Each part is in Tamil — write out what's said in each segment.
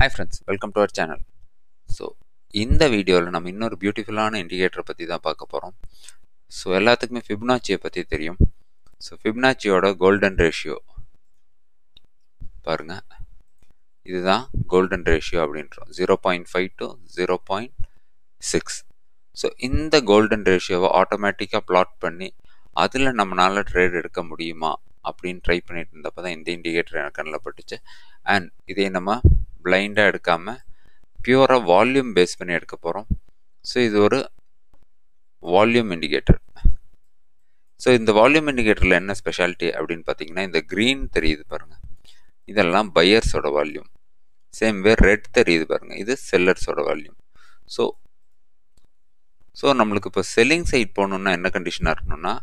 hi friends welcome to our channel so இந்த வீடியோவில் நம்ம இன்னொரு பியூட்டிஃபுல்லான இண்டிகேட்டரை பற்றி தான் பார்க்க போகிறோம் ஸோ எல்லாத்துக்குமே ஃபிப்னாச்சியை பற்றி தெரியும் ஸோ ஃபிப்னாச்சியோட கோல்டன் ரேஷியோ பாருங்க இதுதான் கோல்டன் ரேஷியோ அப்படின்றோம் zero point five to zero point six so இந்த கோல்டன் ரேஷியோவை ஆட்டோமேட்டிக்காக பிளாட் பண்ணி அதில் நம்மளால் ட்ரேட் எடுக்க முடியுமா அப்படின்னு ட்ரை பண்ணிட்டு இருந்தப்போ தான் இந்த இண்டிகேட்டர் எனக்கு கண்ணில் பட்டுச்சு அண்ட் இதை நம்ம பிளைண்டாக எடுக்காமல் பியூராக வால்யூம் பேஸ் பண்ணி எடுக்க போகிறோம் ஸோ இது ஒரு வால்யூம் இண்டிகேட்டர் ஸோ இந்த வால்யூம் இண்டிகேட்டரில் என்ன ஸ்பெஷாலிட்டி அப்படின்னு பார்த்தீங்கன்னா இந்த க்ரீன் தெரியுது பாருங்கள் இதெல்லாம் பையர்ஸோட வால்யூம் சேம் வே ரெட் தெரியுது பாருங்கள் இது செல்லர்ஸோட வால்யூம் ஸோ ஸோ நம்மளுக்கு இப்போ செல்லிங் சைட் போகணுன்னா என்ன கண்டிஷனாக இருக்கணும்னா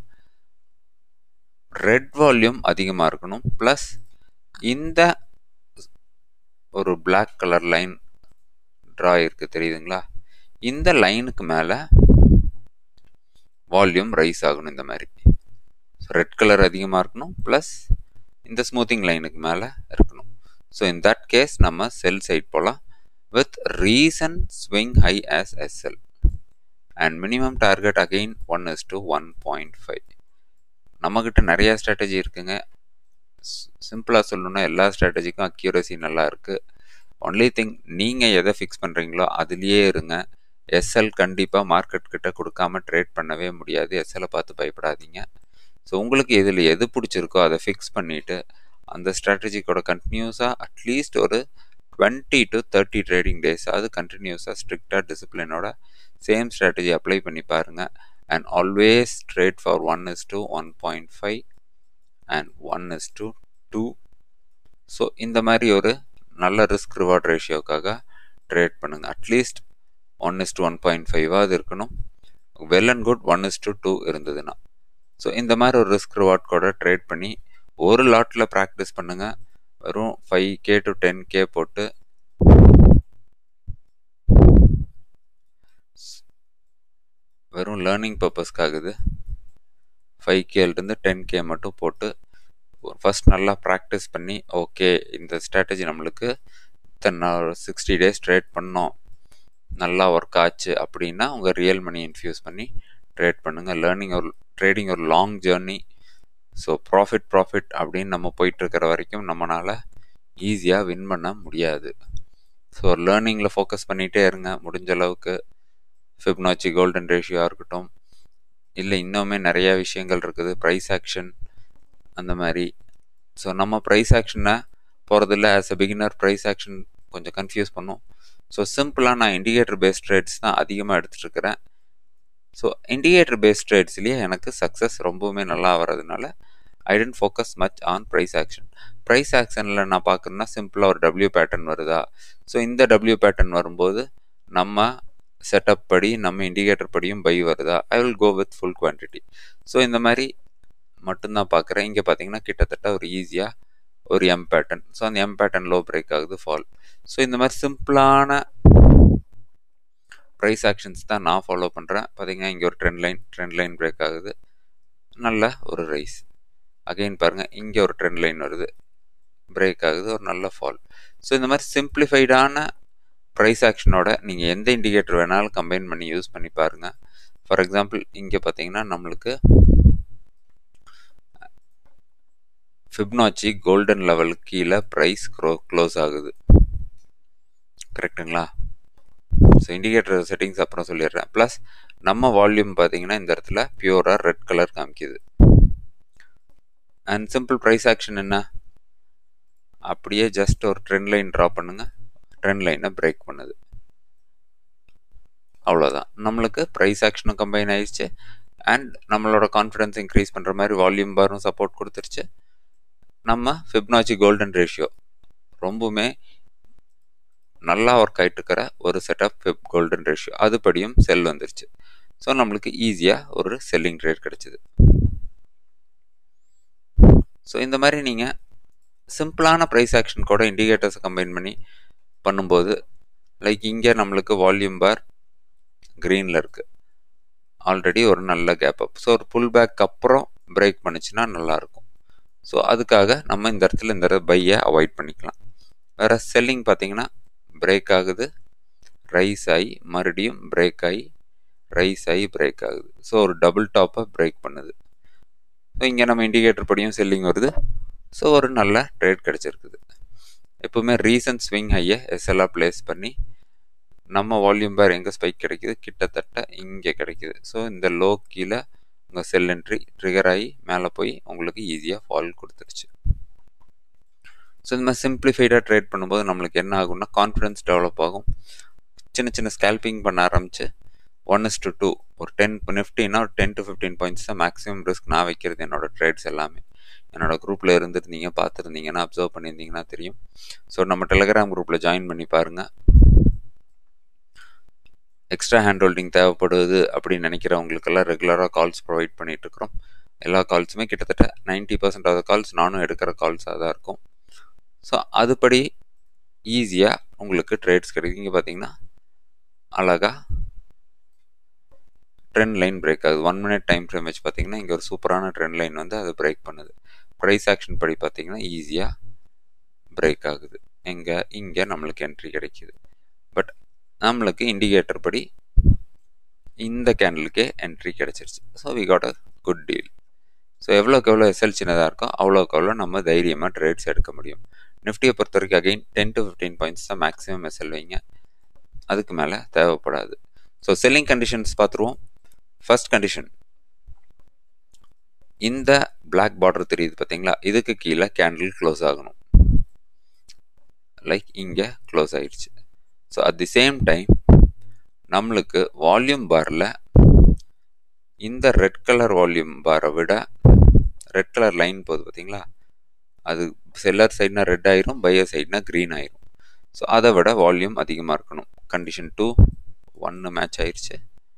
ரெட் வால்யூம் அதிகமாக இருக்கணும் ப்ளஸ் இந்த ஒரு பிளாக் கலர் லைன் ட்ரா இருக்கு தெரியுதுங்களா இந்த லைனுக்கு மேலே வால்யூம் ரைஸ் ஆகணும் இந்த மாதிரி ரெட் கலர் அதிகமாக இருக்கணும் ப்ளஸ் இந்த ஸ்மூத்திங் லைனுக்கு மேலே இருக்கணும் ஸோ இன் தட் கேஸ் நம்ம செல் சைட் போகலாம் with recent swing high as SL and minimum target again one is to one point five நம்மக்கிட்ட நிறையா ஸ்ட்ராட்டஜி இருக்குங்க சிம்பிளாக சொல்லணுன்னா எல்லா ஸ்ட்ராட்டஜிக்கும் அக்யூரசி நல்லா இருக்குது ஒன்லி திங் நீங்கள் எதை ஃபிக்ஸ் பண்ணுறீங்களோ அதுலேயே இருங்க எஸ்எல் கண்டிப்பாக மார்க்கெட் கிட்ட கொடுக்காம ட்ரேட் பண்ணவே முடியாது எஸ்எல்லை பார்த்து பயப்படாதீங்க ஸோ உங்களுக்கு இதில் எது பிடிச்சிருக்கோ அதை ஃபிக்ஸ் பண்ணிவிட்டு அந்த ஸ்ட்ராட்டஜி கூட கண்டினியூஸாக அட்லீஸ்ட் ஒரு twenty to thirty trading days அது கண்டினியூஸாக ஸ்ட்ரிக்டாக டிசிப்ளினோட சேம் ஸ்ட்ராட்டஜி அப்ளை பண்ணி பாருங்கள் and always trade for one is to one point five and one is to two so இந்த மாதிரி ஒரு நல்ல ரிஸ்க் ரிவார்ட் ரேஷியோக்காக ட்ரேட் பண்ணுங்கள் at least one is to one point ஃபைவாவது இருக்கணும் well and good one is to two இருந்ததுன்னா ஸோ இந்த மாதிரி ஒரு ரிஸ்க் ரிவார்ட் கூட ட்ரேட் பண்ணி ஒரு லாட்டில் ப்ராக்டிஸ் பண்ணுங்கள் வெறும் five K to ten K போட்டு வெறும் லேர்னிங் பர்பஸ்க்காக இது ஃபைவ் கேலேருந்து டென் கே மட்டும் போட்டு ஃபஸ்ட் நல்லா ப்ராக்டிஸ் பண்ணி ஓகே இந்த ஸ்ட்ராட்டஜி நம்மளுக்கு இத்தனை சிக்ஸ்டி டேஸ் ட்ரேட் பண்ணோம் நல்லா ஒர்க் ஆச்சு அப்படின்னா உங்கள் ரியல் மணி இன்ஃப்யூஸ் பண்ணி ட்ரேட் பண்ணுங்கள் லேர்னிங் ஒரு ட்ரேடிங் ஒரு long journey so profit profit அப்படின்னு நம்ம போயிட்டுருக்கிற வரைக்கும் நம்மளால் ஈஸியாக வின் பண்ண முடியாது ஸோ லேர்னிங்கில் ஃபோக்கஸ் பண்ணிகிட்டே இருங்க முடிஞ்ச அளவுக்கு ஃபிப்னாச்சி கோல்டன் ரேஷியோவாக இருக்கட்டும் இல்லை இன்னுமே நிறையா விஷயங்கள் இருக்குது ப்ரைஸ் ஆக்ஷன் அந்த மாதிரி ஸோ நம்ம ப்ரைஸ் ஆக்ஷனை போகிறதில்ல as a beginner price action கொஞ்சம் கன்ஃபியூஸ் பண்ணும் ஸோ சிம்பிளாக நான் இண்டிகேட்டர் பேஸ்ட் ட்ரேட்ஸ் தான் அதிகமாக எடுத்துகிட்ருக்கிறேன் ஸோ இண்டிகேட்டர் பேஸ்ட் ட்ரேட்ஸ்லேயே எனக்கு சக்ஸஸ் ரொம்பவுமே நல்லா வர்றதுனால I tend focus much on price action price ஆக்ஷனில் நான் பார்க்குறேன்னா சிம்பிளாக ஒரு டபிள்யூ பேட்டர்ன் வருதா ஸோ இந்த டபிள்யூ பேட்டர்ன் வரும்போது நம்ம செட்டப் படி நம்ம இண்டிகேட்டர் படியும் பை வருதா I will go with full quantity so இந்த மாதிரி மட்டும்தான் பார்க்குறேன் இங்கே பார்த்தீங்கன்னா கிட்டத்தட்ட ஒரு ஈஸியாக ஒரு எம் பேட்டர்ன் ஸோ அந்த எம் பேட்டர்ன் லோ பிரேக் ஆகுது ஃபால் ஸோ இந்த மாதிரி சிம்பிளான ப்ரைஸ் ஆக்ஷன்ஸ் தான் நான் ஃபாலோ பண்ணுறேன் பார்த்தீங்கன்னா இங்கே ஒரு trend line trend line break ஆகுது நல்ல ஒரு ரைஸ் அகெயின் பாருங்கள் இங்கே ஒரு ட்ரெண்ட் லைன் வருது பிரேக் ஆகுது ஒரு நல்ல ஃபால் ஸோ இந்த மாதிரி சிம்பிளிஃபைடான ப்ரைஸ் ஆக்ஷனோட நீங்கள் எந்த இண்டிகேட்டர் வேணாலும் கம்பைன் பண்ணி யூஸ் பண்ணி பாருங்கள் ஃபார் எக்ஸாம்பிள் இங்கே பார்த்தீங்கன்னா நம்மளுக்கு ஃபிப்னாச்சி கோல்டன் லெவல் கீழே ப்ரைஸ் க்ரோ க்ளோஸ் ஆகுது கரெக்டுங்களா ஸோ இண்டிகேட்டர் செட்டிங்ஸ் அப்புறம் சொல்லிடுறேன் ப்ளஸ் நம்ம வால்யூம் பார்த்தீங்கன்னா இந்த இடத்துல பியூராக ரெட் கலர் காமிக்குது அண்ட் சிம்பிள் ப்ரைஸ் ஆக்ஷன் என்ன அப்படியே ஜஸ்ட் ஒரு ட்ரெண்ட் லைன் ட்ரா பண்ணுங்க ட்ரெண்ட் லைனை பிரேக் பண்ணுது அவ்வளோதான் நம்மளுக்கு ப்ரைஸ் ஆக்ஷனும் கம்பைன் ஆயிடுச்சு அண்ட் நம்மளோட கான்ஃபிடன்ஸ் இன்க்ரீஸ் பண்ணுற மாதிரி வால்யூம் பாரும் சப்போர்ட் கொடுத்துருச்சு நம்ம ஃபிப்னாச்சி கோல்டன் ரேஷியோ ரொம்பவுமே நல்லா ஒர்க் ஆகிட்டு இருக்கிற ஒரு செட்டப் ஃபிப் கோல்டன் ரேஷியோ அதுபடியும் செல் வந்துருச்சு ஸோ நம்மளுக்கு ஈஸியாக ஒரு செல்லிங் ட்ரேட் கிடச்சிது ஸோ இந்த மாதிரி நீங்கள் சிம்பிளான ப்ரைஸ் ஆக்ஷன் கூட இண்டிகேட்டர்ஸை கம்பைன் பண்ணி பண்ணும்போது லைக் இங்கே நம்மளுக்கு வால்யூம் பார் க்ரீனில் இருக்குது ஆல்ரெடி ஒரு நல்ல கேப் அப் ஸோ ஒரு புல் பேக் அப்புறம் பிரேக் பண்ணுச்சுன்னா நல்லாயிருக்கும் ஸோ அதுக்காக நம்ம இந்த இடத்துல இந்த பையை அவாய்ட் பண்ணிக்கலாம் வேறு செல்லிங் பார்த்தீங்கன்னா பிரேக் ஆகுது ரைஸ் ஆகி மறுபடியும் பிரேக் ஆகி ரைஸ் ஆகி பிரேக் ஆகுது ஸோ ஒரு டபுள் டாப்பை பிரேக் பண்ணுது ஸோ இங்கே நம்ம இண்டிகேட்டர் படியும் செல்லிங் வருது ஸோ ஒரு நல்ல ட்ரேட் கிடச்சிருக்குது எப்பவுமே ரீசன்ட் ஸ்விங் ஹையை எஸ்எல்லாக ப்ளேஸ் பண்ணி நம்ம வால்யூம் பார் எங்கே ஸ்பைக் கிடைக்குது கிட்டத்தட்ட இங்கே கிடைக்குது ஸோ இந்த லோ கீழே உங்கள் செல் என்ட்ரி ட்ரிகர் ஆகி மேலே போய் உங்களுக்கு ஈஸியாக ஃபால் கொடுத்துருச்சு ஸோ இந்த மாதிரி சிம்பிளிஃபைடாக ட்ரேட் பண்ணும்போது நம்மளுக்கு என்ன ஆகும்னா கான்ஃபிடன்ஸ் டெவலப் ஆகும் சின்ன சின்ன ஸ்கேல்பிங் பண்ண ஆரம்பிச்சு ஒன் இஸ் டு டூ ஒரு டென் நிஃப்டின்னா ஒரு டென் டு ஃபிஃப்டீன் பாயிண்ட்ஸ் தான் மேக்ஸிமம் ரிஸ்க் நான் வைக்கிறது என்னோட ட்ரேட்ஸ் எல்லாமே என்னோட குரூப்பில் இருந்திருந்தீங்க பார்த்துருந்தீங்கன்னா அப்சர்வ் பண்ணியிருந்தீங்கன்னா தெரியும் ஸோ நம்ம டெலிகிராம் குரூப்பில் ஜாயின் பண்ணி பாருங்கள் எக்ஸ்ட்ரா ஹேண்ட் ஹோல்டிங் தேவைப்படுது அப்படின்னு நினைக்கிறவங்களுக்கெல்லாம் ரெகுலராக கால்ஸ் ப்ரொவைட் பண்ணிட்டு இருக்கிறோம் எல்லா கால்ஸுமே கிட்டத்தட்ட நைன்டி பர்சன்ட் ஆஃப் கால்ஸ் நானும் எடுக்கிற கால்ஸாக தான் இருக்கும் ஸோ அதுபடி ஈஸியாக உங்களுக்கு ட்ரேட்ஸ் கிடைக்கும் இங்கே பார்த்தீங்கன்னா அழகாக ட்ரெண்ட் லைன் பிரேக் ஆகுது ஒன் மினிட் டைம் ஃப்ரேம் வச்சு பார்த்தீங்கன்னா இங்கே ஒரு சூப்பரான ட்ரெண்ட் லைன் வந்து அது பிரேக் பண்ணுது ப்ரைஸ் ஆக்ஷன் படி பார்த்தீங்கன்னா ஈஸியாக பிரேக் ஆகுது எங்கே இங்கே நம்மளுக்கு என்ட்ரி கிடைக்கிது பட் நம்மளுக்கு இண்டிகேட்டர் படி இந்த கேண்டலுக்கே என்ட்ரி கிடைச்சிருச்சு so we got a good deal so எவ்வளோக்கு எவ்வளோ எஸ்எல் சின்னதாக இருக்கோ அவ்வளோக்கு எவ்வளோ நம்ம தைரியமாக ட்ரேட்ஸ் எடுக்க முடியும் நிஃப்டியை பொறுத்த வரைக்கும் again ten to fifteen points தான் மேக்ஸிமம் எஸ்எல் வைங்க அதுக்கு மேலே தேவைப்படாது ஸோ செல்லிங் கண்டிஷன்ஸ் பார்த்துருவோம் ஃபர்ஸ்ட் கண்டிஷன் இந்த பிளாக் பார்டர் தெரியுது பார்த்தீங்களா இதுக்கு கீழே கேண்டில் க்ளோஸ் ஆகணும் லைக் இங்கே க்ளோஸ் ஆயிடுச்சு so at the same time நம்மளுக்கு வால்யூம் பாரில் இந்த ரெட் கலர் வால்யூம் பாரை விட ரெட் கலர் லைன் போகுது பார்த்தீங்களா அது செல்லர் சைட்னா ரெட் ஆயிரும் பையர் சைட்னா க்ரீன் ஆயிரும் ஸோ அதை விட வால்யூம் அதிகமாக இருக்கணும் கண்டிஷன் டூ ஒன்று மேட்ச் ஆயிடுச்சு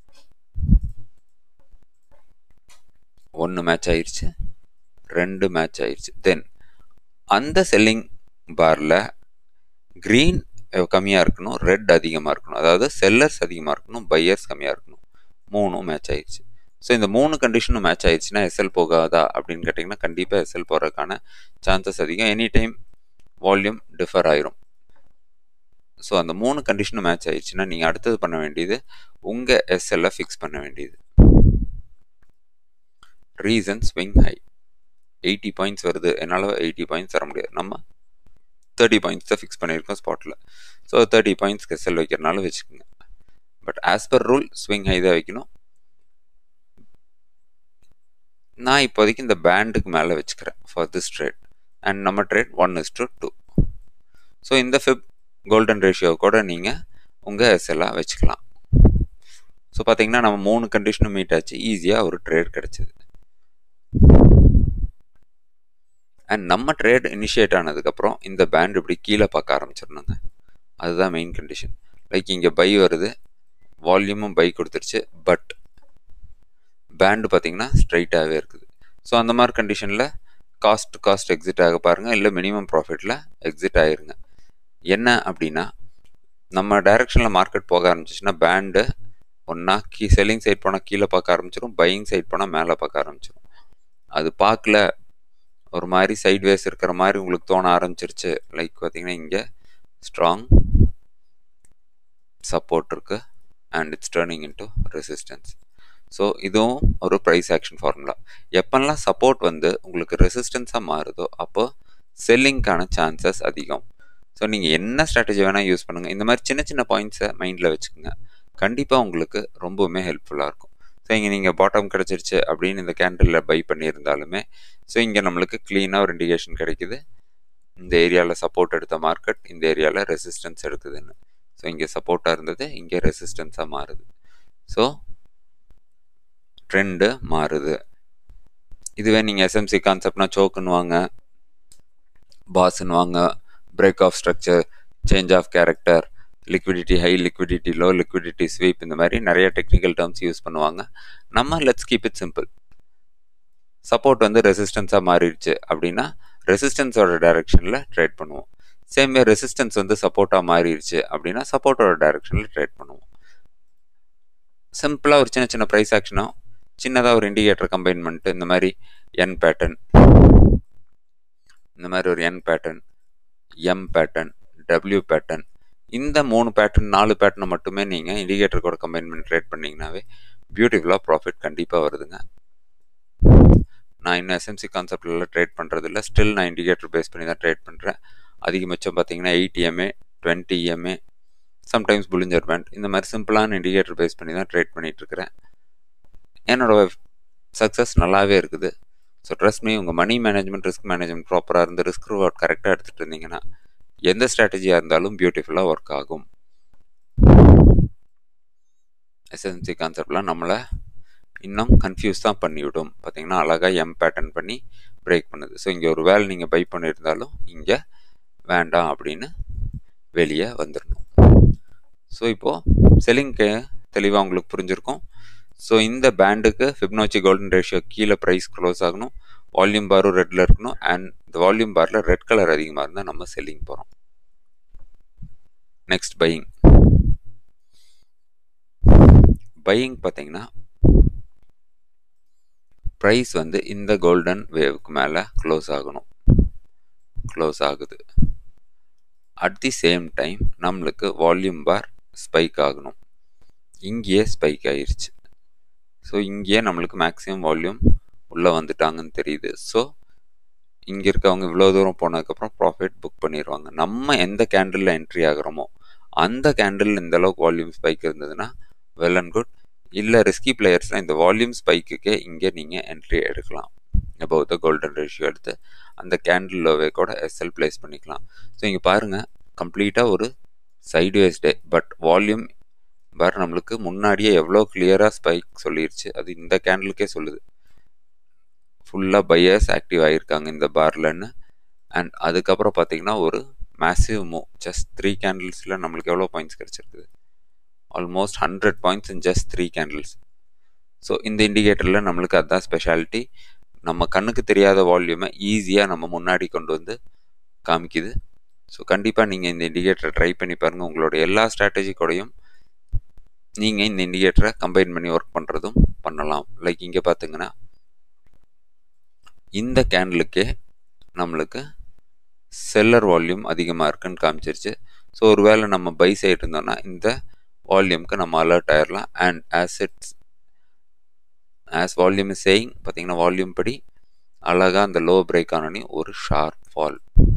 ஒன்று மேட்ச் ஆயிடுச்சு ரெண்டு மேட்ச் ஆயிடுச்சு தென் அந்த செல்லிங் பாரில் க்ரீன் கம்மியாக இருக்கணும் ரெட் அதிகமாக இருக்கணும் அதாவது செல்லர்ஸ் அதிகமாக இருக்கணும் பையர்ஸ் கம்மியாக இருக்கணும் மூணும் மேட்ச் ஆயிடுச்சு ஸோ இந்த மூணு கண்டிஷனும் மேட்ச் ஆயிடுச்சுன்னா எஸ்எல் போகாதா அப்படின்னு கேட்டிங்கன்னா கண்டிப்பாக எஸ்எல் போகிறதுக்கான சான்சஸ் அதிகம் எனி டைம் வால்யூம் டிஃபர் ஆயிரும் ஸோ அந்த மூணு கண்டிஷனும் மேட்ச் ஆயிடுச்சுன்னா நீங்கள் அடுத்தது பண்ண வேண்டியது உங்கள் எஸ்எல்ல ஃபிக்ஸ் பண்ண வேண்டியது recent swing high eighty points வருது என்னால் எயிட்டி பாயிண்ட்ஸ் தர முடியாது நம்ம தேர்ட்டி பாயிண்ட்ஸ் தான் ஃபிக்ஸ் பண்ணியிருக்கோம் ஸ்பாட்டில் ஸோ தேர்ட்டி பாயிண்ட்ஸ்க்கு எஸ்எல் வைக்கிறனால வச்சுக்கோங்க but as per rule swing high தான் வைக்கணும் நான் இப்போதைக்கு இந்த பேண்டுக்கு மேலே வச்சுக்கிறேன் ஃபார் திஸ் ட்ரேட் அண்ட் நம்ம trade one is to two so இந்த ஃபிப் கோல்டன் ரேஷியோ கூட நீங்கள் உங்கள் எஸ்எல்லாக வச்சுக்கலாம் ஸோ பார்த்தீங்கன்னா நம்ம மூணு கண்டிஷனும் மீட் ஆச்சு ஈஸியாக ஒரு ட்ரேட் கிடச்சிது அண்ட் நம்ம ட்ரேட் இனிஷியேட் ஆனதுக்கப்புறம் இந்த பேண்ட் இப்படி கீழே பார்க்க ஆரம்பிச்சிடணுங்க அதுதான் மெயின் கண்டிஷன் லைக் இங்கே பை வருது வால்யூமும் பை கொடுத்துருச்சு பட் பேண்டு பார்த்தீங்கன்னா ஸ்ட்ரைட்டாகவே இருக்குது ஸோ அந்த மாதிரி கண்டிஷனில் காஸ்ட் காஸ்ட் எக்ஸிட் ஆக பாருங்கள் இல்லை மினிமம் ப்ராஃபிட்டில் எக்ஸிட் ஆகிருங்க என்ன அப்படின்னா நம்ம டைரெக்ஷனில் மார்க்கெட் போக ஆரம்பிச்சிச்சுன்னா பேண்டு ஒன்றா கீ செல்லிங் சைட் போனால் கீழே பார்க்க ஆரம்பிச்சிடும் பையிங் சைட் போனால் மேலே பார்க்க ஆரம்பிச்சிடும் அது பார்க்கல ஒரு மாதிரி சைட் வேஸ் இருக்கிற மாதிரி உங்களுக்கு தோண ஆரம்பிச்சிருச்சு லைக் பார்த்தீங்கன்னா இங்கே ஸ்ட்ராங் சப்போர்ட் இருக்கு and it's turning into resistance so இதுவும் ஒரு ப்ரைஸ் ஆக்ஷன் ஃபார்முலா எப்பெல்லாம் சப்போர்ட் வந்து உங்களுக்கு ரெசிஸ்டன்ஸாக மாறுதோ அப்போ செல்லிங்க்கான சான்சஸ் அதிகம் ஸோ நீங்கள் என்ன ஸ்ட்ராட்டஜி வேணால் யூஸ் பண்ணுங்கள் இந்த மாதிரி சின்ன சின்ன பாயிண்ட்ஸை மைண்டில் வச்சுக்கோங்க கண்டிப்பாக உங்களுக்கு ரொம்பவுமே ஹெல்ப்ஃபுல்லாக இருக்கும் ஸோ இங்கே நீங்கள் பாட்டம் கிடச்சிருச்சு அப்படின்னு இந்த கேண்டலில் பை பண்ணியிருந்தாலுமே ஸோ இங்கே நம்மளுக்கு க்ளீனாக ஒரு இண்டிகேஷன் கிடைக்குது இந்த ஏரியாவில் சப்போர்ட் எடுத்த மார்க்கெட் இந்த ஏரியாவில் ரெசிஸ்டன்ஸ் எடுக்குதுன்னு ஸோ இங்கே சப்போர்ட்டாக இருந்தது இங்கே ரெசிஸ்டன்ஸாக மாறுது ஸோ ட்ரெண்டு மாறுது இதுவே நீங்கள் எஸ்எம்சி கான்செப்ட்னா சோக்குன்னு வாங்க பாஸ்ன்னு வாங்க break of structure change of character liquidity high liquidity low liquidity sweep இந்த மாதிரி நிறைய டெக்னிக்கல் டேர்ம்ஸ் யூஸ் பண்ணுவாங்க நம்ம let's keep it simple support வந்து ரெசிஸ்டன்ஸாக மாறிடுச்சு அப்படின்னா ரெசிஸ்டன்ஸோட டைரக்ஷனில் ட்ரேட் பண்ணுவோம் சேம் வே ரெசிஸ்டன்ஸ் வந்து சப்போர்ட்டாக மாறிடுச்சு அப்படின்னா சப்போர்ட்டோட டைரக்ஷனில் ட்ரேட் பண்ணுவோம் சிம்பிளாக ஒரு சின்ன சின்ன ப்ரைஸ் ஆக்ஷனும் சின்னதாக ஒரு இண்டிகேட்டர் கம்பைன் பண்ணிட்டு இந்த மாதிரி என் பேட்டர்ன் இந்த மாதிரி ஒரு N pattern M pattern W pattern இந்த மூணு பேட்டர்ன் நாலு பேட்டர்னை மட்டுமே நீங்கள் இண்டிகேட்டர் கூட கம்பைன் பண்ணி ட்ரேட் பண்ணிங்கனாவே பியூட்டிஃபுல்லாக ப்ராஃபிட் கண்டிப்பாக வருதுங்க நான் இன்னும் எஸ்எம்சி கான்செப்டில் ட்ரேட் பண்ணுறது இல்லை ஸ்டில் நான் இண்டிகேட்டர் பேஸ் பண்ணி தான் ட்ரேட் பண்ணுறேன் அதிகபட்சம் பார்த்தீங்கன்னா eight EMA twenty EMA sometimes Bollinger band இந்த மாதிரி சிம்பிளான இண்டிகேட்டர் பேஸ் பண்ணி தான் ட்ரேட் பண்ணிகிட்டு இருக்கிறேன் என்னோட சக்ஸஸ் நல்லாவே இருக்குது ஸோ ட்ரஸ்ட் மீ உங்கள் மணி மேனேஜ்மெண்ட் ரிஸ்க் மேனேஜ்மெண்ட் ப்ராப்பராக இருந்து ரிஸ்க் ரிவார்ட் கரெக்டாக எடுத்துகிட்டு இருந்தீங்கன்னா எந்த ஸ்ட்ராட்டஜியாக இருந்தாலும் பியூட்டிஃபுல்லாக ஒர்க் ஆகும் எஸ்என்சி கான்செப்ட்லாம் நம்மளை இன்னும் கன்ஃபியூஸ் தான் பண்ணிவிடும் பார்த்தீங்கன்னா அழகாக எம் பேட்டர்ன் பண்ணி பிரேக் பண்ணுது ஸோ இங்கே ஒரு வேலை நீங்கள் பை பண்ணியிருந்தாலும் இங்கே வேண்டாம் அப்படின்னு வெளியே வந்துடணும் ஸோ இப்போது செல்லிங்க்கு தெளிவாக உங்களுக்கு புரிஞ்சிருக்கும் ஸோ இந்த பேண்டுக்கு ஃபிப்னோச்சி கோல்டன் ரேஷியோ கீழே ப்ரைஸ் க்ளோஸ் ஆகணும் வால்யூம் பாரும் ரெட்டில் இருக்கணும் அண்ட் இந்த வால்யூம் பாரில் ரெட் கலர் அதிகமாக இருந்தால் நம்ம செல்லிங் போகிறோம் நெக்ஸ்ட் பையிங் பையிங் பார்த்தீங்கன்னா ப்ரைஸ் வந்து இந்த கோல்டன் வேவுக்கு மேலே க்ளோஸ் ஆகணும் க்ளோஸ் ஆகுது அட் தி சேம் டைம் நம்மளுக்கு வால்யூம் பார் ஸ்பைக் ஆகணும் இங்கேயே ஸ்பைக் ஆயிருச்சு ஸோ இங்கேயே நம்மளுக்கு மேக்ஸிமம் வால்யூம் உள்ளே வந்துட்டாங்கன்னு தெரியுது ஸோ இங்கே இருக்கவங்க இவ்வளோ தூரம் போனதுக்கப்புறம் ப்ராஃபிட் புக் பண்ணிடுவாங்க நம்ம எந்த கேண்டிலில் என்ட்ரி ஆகிறோமோ அந்த கேண்டில் இந்த அளவுக்கு வால்யூம் ஸ்பைக் இருந்ததுன்னா வெல் அண்ட் குட் இல்லை ரிஸ்கி பிளேயர்ஸ்லாம் இந்த வால்யூம் ஸ்பைக்குக்கே இங்கே நீங்கள் என்ட்ரி எடுக்கலாம் அபவ் த கோல்டன் ரேஷியோ எடுத்து அந்த கேண்டில் லோவே கூட எஸ்எல் பிளேஸ் பண்ணிக்கலாம் ஸோ இங்கே பாருங்கள் கம்ப்ளீட்டாக ஒரு sideways day but volume bar நம்மளுக்கு முன்னாடியே எவ்வளோ கிளியராக ஸ்பைக் சொல்லிருச்சு அது இந்த கேண்டிலுக்கே சொல்லுது ஃபுல்லாக பையர்ஸ் ஆக்டிவ் ஆகியிருக்காங்க இந்த பார்லன்னு அண்ட் அதுக்கப்புறம் பார்த்தீங்கன்னா ஒரு மேசிவ் மூவ் ஜஸ்ட் த்ரீ கேண்டில்ஸில் நம்மளுக்கு எவ்வளோ பாயிண்ட்ஸ் கிடச்சிருக்குது almost hundred points in just three candles so இந்த இண்டிகேட்டரில் நம்மளுக்கு அதுதான் ஸ்பெஷாலிட்டி நம்ம கண்ணுக்கு தெரியாத வால்யூமை ஈஸியாக நம்ம முன்னாடி கொண்டு வந்து காமிக்குது ஸோ கண்டிப்பாக நீங்கள் இந்த இண்டிகேட்டரை ட்ரை பண்ணி பாருங்கள் உங்களோட எல்லா ஸ்ட்ராட்டஜி கூடயும் நீங்கள் இந்த இண்டிகேட்டரை கம்பைன் பண்ணி ஒர்க் பண்ணுறதும் பண்ணலாம் லைக் இங்கே பார்த்தீங்கன்னா இந்த கேண்டலுக்கே நம்மளுக்கு செல்லர் வால்யூம் அதிகமாக இருக்குன்னு காமிச்சிருச்சு ஸோ ஒருவேளை நம்ம பை சைடு இருந்தோம்னா இந்த வால்யூம்க்கு நம்ம அலர்ட் ஆயிடலாம் and as it's as volume saying பார்த்தீங்கன்னா வால்யூம் படி அழகாக அந்த லோ பிரேக் ஆனோடனே ஒரு ஷார்ப் ஃபால்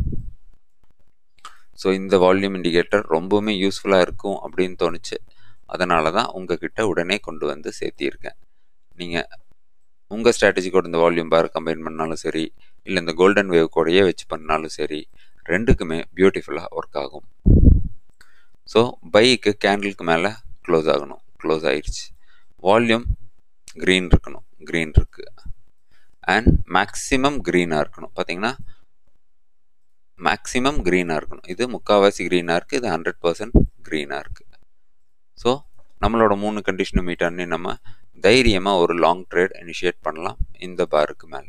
ஸோ இந்த வால்யூம் இண்டிகேட்டர் ரொம்பவுமே யூஸ்ஃபுல்லாக இருக்கும் அப்படின்னு தோணுச்சு அதனால தான் உங்ககிட்ட உடனே கொண்டு வந்து சேர்த்தியிருக்கேன் நீங்கள் உங்கள் ஸ்ட்ராட்டஜி கூட இந்த வால்யூம் பார் கம்பைன் பண்ணாலும் சரி இல்லை இந்த கோல்டன் வேவ் கூடயே வச்சு பண்ணாலும் சரி ரெண்டுக்குமே பியூட்டிஃபுல்லாக ஒர்க் ஆகும் ஸோ பைக்கு கேண்டிலுக்கு மேலே க்ளோஸ் ஆகணும் க்ளோஸ் ஆயிடுச்சு வால்யூம் க்ரீன் இருக்கணும் க்ரீன் இருக்குது அண்ட் மேக்ஸிமம் க்ரீனாக இருக்கணும் பார்த்தீங்கன்னா மேக்ஸிமம் க்ரீனாக இருக்கணும் இது முக்கால்வாசி க்ரீனாக இருக்குது இது ஹண்ட்ரட் பர்சன்ட் க்ரீனாக இருக்குது ஸோ நம்மளோட மூணு கண்டிஷனும் மீட் பண்ணி நம்ம தைரியமாக ஒரு லாங் ட்ரேட் இனிஷியேட் பண்ணலாம் இந்த பாருக்கு மேலே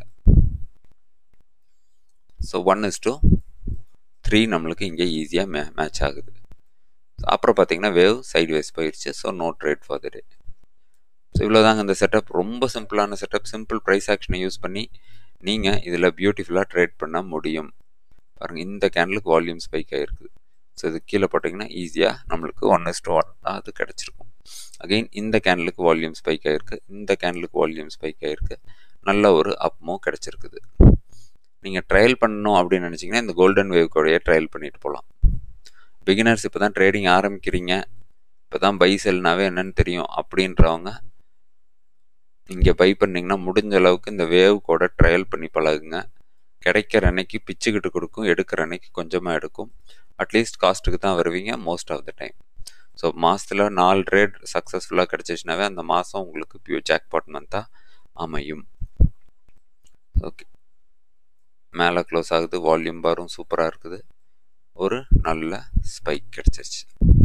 so one is two three நம்மளுக்கு இங்கே ஈஸியாக மே மேட்ச் ஆகுது அப்புறம் பார்த்தீங்கன்னா வேவ் சைட் வேஸ் போயிடுச்சு so no trade for the day so இவ்வளோதாங்க இந்த செட்டப் ரொம்ப சிம்பிளான செட்டப் சிம்பிள் ப்ரைஸ் ஆக்ஷனை யூஸ் பண்ணி நீங்கள் இதில் பியூட்டிஃபுல்லாக ட்ரேட் பண்ண முடியும் பாருங்கள் இந்த கேண்டலுக்கு வால்யூம் ஸ்பைக் ஆகிருக்குது ஸோ இது கீழே போட்டிங்கன்னா ஈஸியாக நம்மளுக்கு ஒன் இஸ் டூ ஒன் அது கிடச்சிருக்கும் அகெயின் இந்த கேண்டலுக்கு வால்யூம் ஸ்பைக் ஆகிருக்கு இந்த கேண்டலுக்கு வால்யூம் ஸ்பைக் ஆகிருக்கு நல்ல ஒரு அப்மோ கிடச்சிருக்குது நீங்கள் ட்ரையல் பண்ணணும் அப்படின்னு நினச்சிங்கன்னா இந்த கோல்டன் வேவ் கூடயே ட்ரையல் பண்ணிட்டு போகலாம் பிகினர்ஸ் இப்போ தான் ட்ரேடிங் ஆரம்பிக்கிறீங்க இப்போ தான் பை செல்னாவே என்னன்னு தெரியும் அப்படின்றவங்க இங்கே பை பண்ணிங்கன்னா முடிஞ்ச அளவுக்கு இந்த வேவ் கூட ட்ரையல் பண்ணி பழகுங்க கிடைக்கிற அன்னைக்கு பிச்சுக்கிட்டு கொடுக்கும் எடுக்கிற அன்னைக்கு கொஞ்சமாக எடுக்கும் அட்லீஸ்ட் காஸ்ட்டுக்கு தான் வருவீங்க most of the time so மாதத்தில் நாலு ட்ரேட் சக்ஸஸ்ஃபுல்லாக கிடச்சிச்சுனாவே அந்த மாதம் உங்களுக்கு பியூர் ஜாக்பாட் மந்தாக அமையும் ஓகே மேலே க்ளோஸ் ஆகுது வால்யூம் பாரும் சூப்பராக இருக்குது ஒரு நல்ல ஸ்பைக் கிடச்சிருச்சு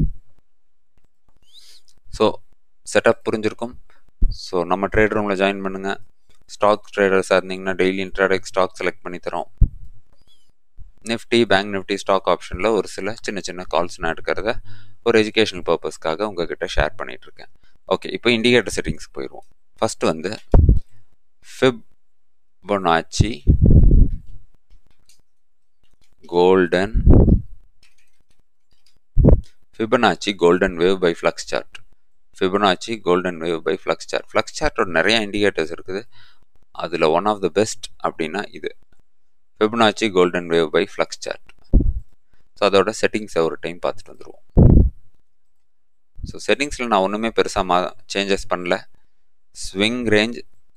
ஸோ செட்டப் புரிஞ்சிருக்கும் ஸோ நம்ம ட்ரேட் ரூமில் ஜாயின் பண்ணுங்கள் ஸ்டாக் ட்ரேடர்ஸாக இருந்தீங்கன்னா டெய்லி இன்ட்ராடெக் ஸ்டாக் செலக்ட் பண்ணி தரோம் நிஃப்டி பேங்க் நிஃப்டி ஸ்டாக் ஆப்ஷனில் ஒரு சில சின்ன சின்ன கால்ஸ் நான் எடுக்கிறத ஒரு எஜுகேஷனல் பர்பஸ்க்காக உங்ககிட்ட ஷேர் பண்ணிகிட்ருக்கேன் ஓகே இப்போ இண்டிகேட்டர் செட்டிங்ஸ்க்கு போயிடுவோம் ஃபஸ்ட்டு வந்து Fibonacci golden Fibonacci golden wave by flux chart Fibonacci golden wave by flux chart flux சார்ட்டோட நிறைய இண்டிகேட்டர்ஸ் இருக்குது அதில் ஒன் ஆஃப் த பெஸ்ட் அப்படின்னா இது Fibonacci golden wave by flux chart so அதோட செட்டிங்ஸை ஒரு டைம் பார்த்துட்டு வந்துடுவோம் ஸோ செட்டிங்ஸில் நான் ஒன்றுமே பெருசாக மா சேஞ்சஸ் பண்ணல ஸ்விங் ரேஞ்ச்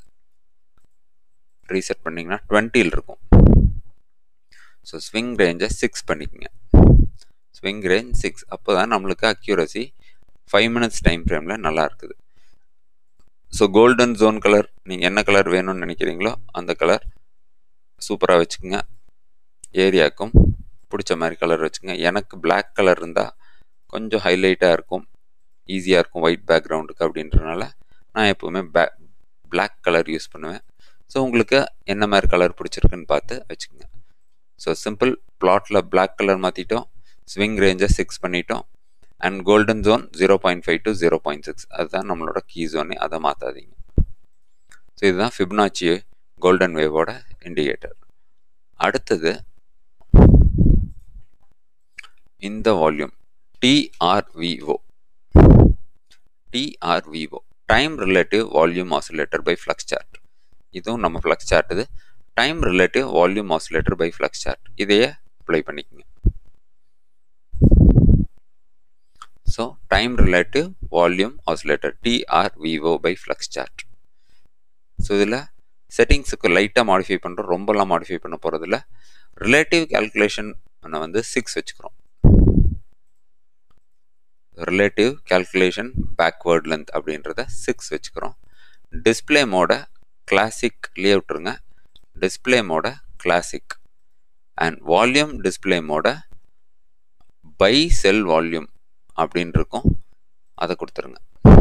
ரீசெட் பண்ணிங்கன்னா டுவெண்ட்டியில் இருக்கும் ஸோ ஸ்விங் ரேஞ்சை சிக்ஸ் பண்ணிக்கோங்க ஸ்விங் ரேஞ்ச் சிக்ஸ் அப்போ தான் நம்மளுக்கு அக்யூரசி ஃபைவ் மினிட்ஸ் டைம் ஃப்ரேமில் நல்லா இருக்குது ஸோ கோல்டன் ஜோன் கலர் நீங்கள் என்ன கலர் வேணும்னு நினைக்கிறீங்களோ அந்த கலர் சூப்பராக வச்சுக்கோங்க ஏரியாவுக்கும் பிடிச்ச மாதிரி கலர் வச்சுக்கோங்க எனக்கு பிளாக் கலர் இருந்தால் கொஞ்சம் ஹைலைட்டாக இருக்கும் ஈஸியாக இருக்கும் ஒயிட் பேக்ரவுண்டுக்கு அப்படின்றனால நான் எப்போவுமே பே பிளாக் கலர் யூஸ் பண்ணுவேன் ஸோ உங்களுக்கு என்ன மாதிரி கலர் பிடிச்சிருக்குன்னு பார்த்து வச்சுக்கோங்க ஸோ சிம்பிள் பிளாட்டில் பிளாக் கலர் மாற்றிட்டோம் ஸ்விங் ரேஞ்சை சிக்ஸ் பண்ணிட்டோம் and golden zone zero point five to zero point six அதுதான் நம்மளோட கீ ஜோனே அதை மாற்றாதீங்க ஸோ இதுதான் ஃபிப்னாச்சி கோல்டன் வேவோட இண்டிகேட்டர் அடுத்தது இந்த volume TRVO TRVO time relative volume oscillator by flux chart இதுவும் நம்ம ஃப்ளக்ஸ் சார்ட் இது time relative volume oscillator by flux chart இதையே அப்ளை பண்ணிக்கோங்க so time relative volume oscillator TRVO by flux chart so இதில் செட்டிங்ஸுக்கு லைட்டாக மாடிஃபை பண்ணுறோம் ரொம்பலாம் மாடிஃபை பண்ண போகிறதில்ல ரிலேட்டிவ் கேல்குலேஷன் வந்து சிக்ஸ் வச்சுக்கிறோம் ரிலேட்டிவ் கேல்குலேஷன் பேக்வேர்ட் லென்த் அப்படின்றத சிக்ஸ் வச்சுக்கிறோம் டிஸ்பிளே மோட கிளாசிக்லேயே விட்டுருங்க display mode classic and volume display மோட buy sell volume அப்படின்னு இருக்கும் அதை கொடுத்துருங்க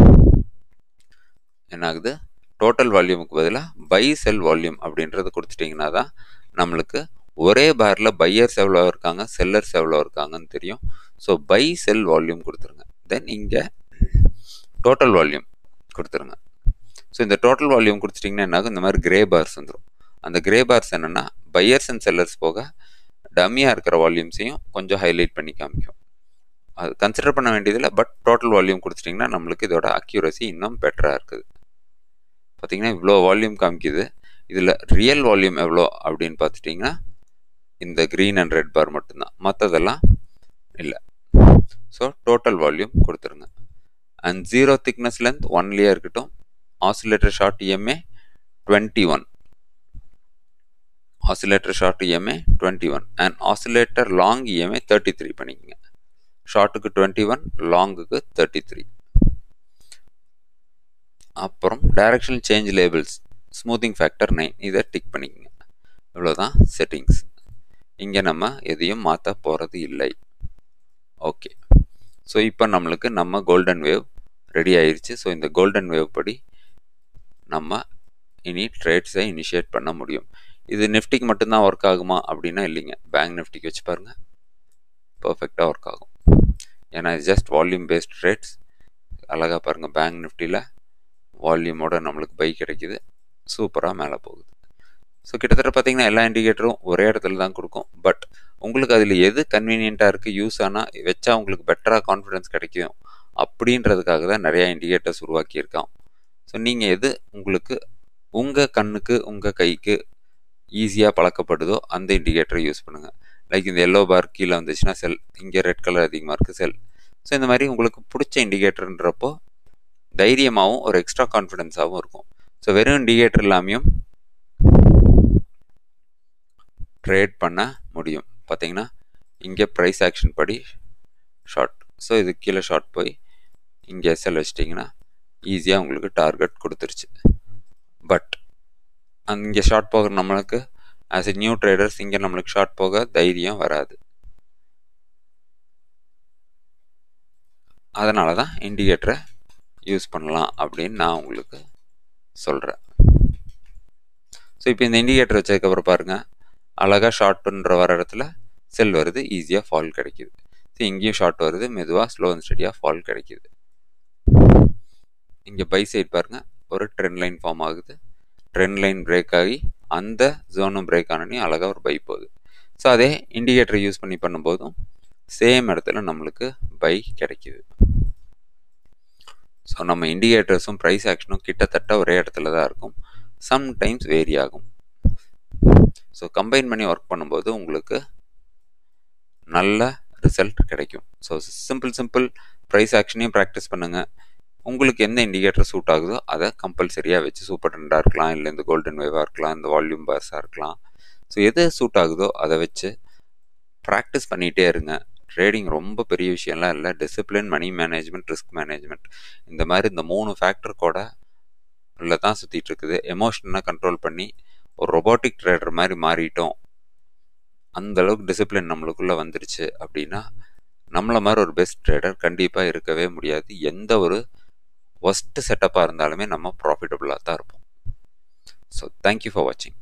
என்ன ஆகுது டோட்டல் வால்யூமுக்கு பதிலாக பை செல் வால்யூம் அப்படின்றத கொடுத்துட்டிங்கன்னா தான் நம்மளுக்கு ஒரே பாரில் பையர்ஸ் எவ்வளோ இருக்காங்க செல்லர்ஸ் எவ்வளோ இருக்காங்கன்னு தெரியும் ஸோ பை செல் வால்யூம் கொடுத்துருங்க தென் இங்கே டோட்டல் வால்யூம் கொடுத்துருங்க ஸோ இந்த டோட்டல் வால்யூம் கொடுத்துட்டிங்கன்னா என்ன ஆகும் இந்த மாதிரி கிரே பார்ஸ் வந்துடும் அந்த கிரே பார்ஸ் என்னென்னா பையர்ஸ் அண்ட் செல்லர்ஸ் போக டம்மியாக இருக்கிற வால்யூம்ஸையும் கொஞ்சம் ஹைலைட் பண்ணி காமிக்கும் அது கன்சிடர் பண்ண வேண்டியதில்லை பட் டோட்டல் வால்யூம் கொடுத்துட்டிங்கன்னா நம்மளுக்கு இதோட அக்யூரசி இன்னும் பெட்டராக இருக்குது பார்த்தீங்கன்னா இவ்வளோ வால்யூம் காமிக்குது இதில் ரியல் வால்யூம் எவ்வளோ அப்படின்னு பார்த்துட்டிங்கன்னா இந்த க்ரீன் அண்ட் ரெட் பார் மட்டும்தான் மற்றதெல்லாம் இல்லை ஸோ டோட்டல் வால்யூம் கொடுத்துருங்க அண்ட் ஜீரோ திக்னஸ் லென்த் ஒன்லேயே இருக்கட்டும் oscillator short EMA twenty one oscillator short EMA twenty one and oscillator long EMA thirty three பண்ணிக்கோங்க ஷார்ட்டுக்கு டுவெண்ட்டி ஒன் லாங்குக்கு தேர்ட்டி த்ரீ அப்புறம் directional change labels smoothing factor nine இதை டிக் பண்ணிக்கோங்க இவ்வளோதான் செட்டிங்ஸ் இங்கே நம்ம எதையும் மாற்ற போகிறது இல்லை ஓகே ஸோ இப்போ நம்மளுக்கு நம்ம கோல்டன் வேவ் ரெடி ஆயிடுச்சு ஸோ இந்த கோல்டன் வேவ் படி நம்ம இனி ட்ரேட்ஸை இனிஷியேட் பண்ண முடியும் இது நிஃப்டிக்கு மட்டும்தான் ஒர்க் ஆகுமா அப்படின்னா இல்லைங்க பேங்க் நிஃப்டிக்கு வச்சு பாருங்கள் பர்ஃபெக்டாக ஒர்க் ஆகும் ஏன்னா இது ஜஸ்ட் வால்யூம் பேஸ்ட் ட்ரேட்ஸ் அழகாக பாருங்கள் பேங்க் நிஃப்டியில் வால்யூமோட நம்மளுக்கு பை கிடைக்குது சூப்பராக மேலே போகுது ஸோ கிட்டத்தட்ட பார்த்தீங்கன்னா எல்லா இண்டிகேட்டரும் ஒரே இடத்துல தான் கொடுக்கும் பட் உங்களுக்கு அதில் எது கன்வீனியண்ட்டாக இருக்குது யூஸ் ஆனால் வச்சா உங்களுக்கு பெட்டராக கான்ஃபிடன்ஸ் கிடைக்கும் அப்படின்றதுக்காக தான் நிறையா இண்டிகேட்டர்ஸ் உருவாக்கியிருக்கான் ஸோ நீங்கள் எது உங்களுக்கு உங்கள் கண்ணுக்கு உங்கள் கைக்கு ஈஸியாக பழக்கப்படுதோ அந்த இண்டிகேட்டரை யூஸ் பண்ணுங்கள் லைக் இந்த எல்லோ பார் கீழே வந்துச்சுன்னா செல் இங்கே ரெட் கலர் அதிகமாக இருக்குது செல் ஸோ இந்த மாதிரி உங்களுக்கு பிடிச்ச இண்டிகேட்டர்ன்றப்போ தைரியமாகவும் ஒரு எக்ஸ்ட்ரா கான்ஃபிடென்ஸாகவும் இருக்கும் ஸோ வெறும் இண்டிகேட்டர் இல்லாமையும் ட்ரேட் பண்ண முடியும் பார்த்தீங்கன்னா இங்கே ப்ரைஸ் ஆக்ஷன் படி ஷார்ட் ஸோ இது கீழே ஷார்ட் போய் இங்கே எஸ்எல் வச்சிட்டிங்கன்னா ஈஸியாக உங்களுக்கு டார்கெட் கொடுத்துருச்சு பட் இங்கே ஷார்ட் போகிற நம்மளுக்கு ஆஸ் எ நியூ ட்ரேடர்ஸ் இங்கே நம்மளுக்கு ஷார்ட் போக தைரியம் வராது அதனால தான் இண்டிகேட்டரை யூஸ் பண்ணலாம் அப்படின்னு நான் உங்களுக்கு சொல்கிறேன் ஸோ இப்போ இந்த இண்டிகேட்டர் வச்சதுக்கப்புறம் பாருங்கள் அழகாக ஷார்ட்டுன்ற வர இடத்துல செல் வருது ஈஸியாக ஃபால் கிடைக்குது ஸோ இங்கேயும் ஷார்ட் வருது மெதுவாக ஸ்லோ அண்ட் ஸ்டடியாக ஃபால் கிடைக்குது இங்கே பை சைட் பாருங்கள் ஒரு ட்ரெண்ட் லைன் ஃபார்ம் ஆகுது ட்ரெண்ட் லைன் பிரேக் ஆகி அந்த ஜோனும் பிரேக் ஆனோடனே அழகாக ஒரு பை போகுது ஸோ அதே இண்டிகேட்டரை யூஸ் பண்ணி பண்ணும்போதும் சேம் இடத்துல நம்மளுக்கு பை கிடைக்கிது ஸோ நம்ம இண்டிகேட்டர்ஸும் ப்ரைஸ் ஆக்ஷனும் கிட்டத்தட்ட ஒரே இடத்துல தான் இருக்கும் சம்டைம்ஸ் வேரி ஆகும் ஸோ கம்பைன் பண்ணி ஒர்க் பண்ணும்போது உங்களுக்கு நல்ல ரிசல்ட் கிடைக்கும் ஸோ சிம்பிள் சிம்பிள் ப்ரைஸ் ஆக்ஷனையும் ப்ராக்டிஸ் பண்ணுங்கள் உங்களுக்கு எந்த இண்டிகேட்டர் சூட் ஆகுதோ அதை கம்பல்சரியாக வச்சு சூப்பர் ட்ரெண்டாக இருக்கலாம் இல்லை இந்த கோல்டன் வேவாக இருக்கலாம் இந்த வால்யூம் பார்ஸாக இருக்கலாம் ஸோ எது சூட் ஆகுதோ அதை வச்சு ப்ராக்டிஸ் பண்ணிகிட்டே இருங்க ட்ரேடிங் ரொம்ப பெரிய விஷயம்லாம் இல்லை discipline money management risk management இந்த மாதிரி இந்த மூணு ஃபேக்டர் கூட உள்ள தான் சுற்றிட்டு இருக்குது எமோஷனை கண்ட்ரோல் பண்ணி ஒரு ரொபோட்டிக் ட்ரேடர் மாதிரி மாறிட்டோம் அந்த அளவுக்கு டிசிப்ளின் நம்மளுக்குள்ளே வந்துருச்சு அப்படின்னா நம்மளை மாதிரி ஒரு பெஸ்ட் ட்ரேடர் கண்டிப்பாக இருக்கவே முடியாது எந்த ஒரு ஒஸ்ட் செட்டப்பாக இருந்தாலுமே நம்ம ப்ராஃபிட்டபுளாக தான் இருப்போம் ஸோ தேங்க்யூ ஃபார் வாட்சிங்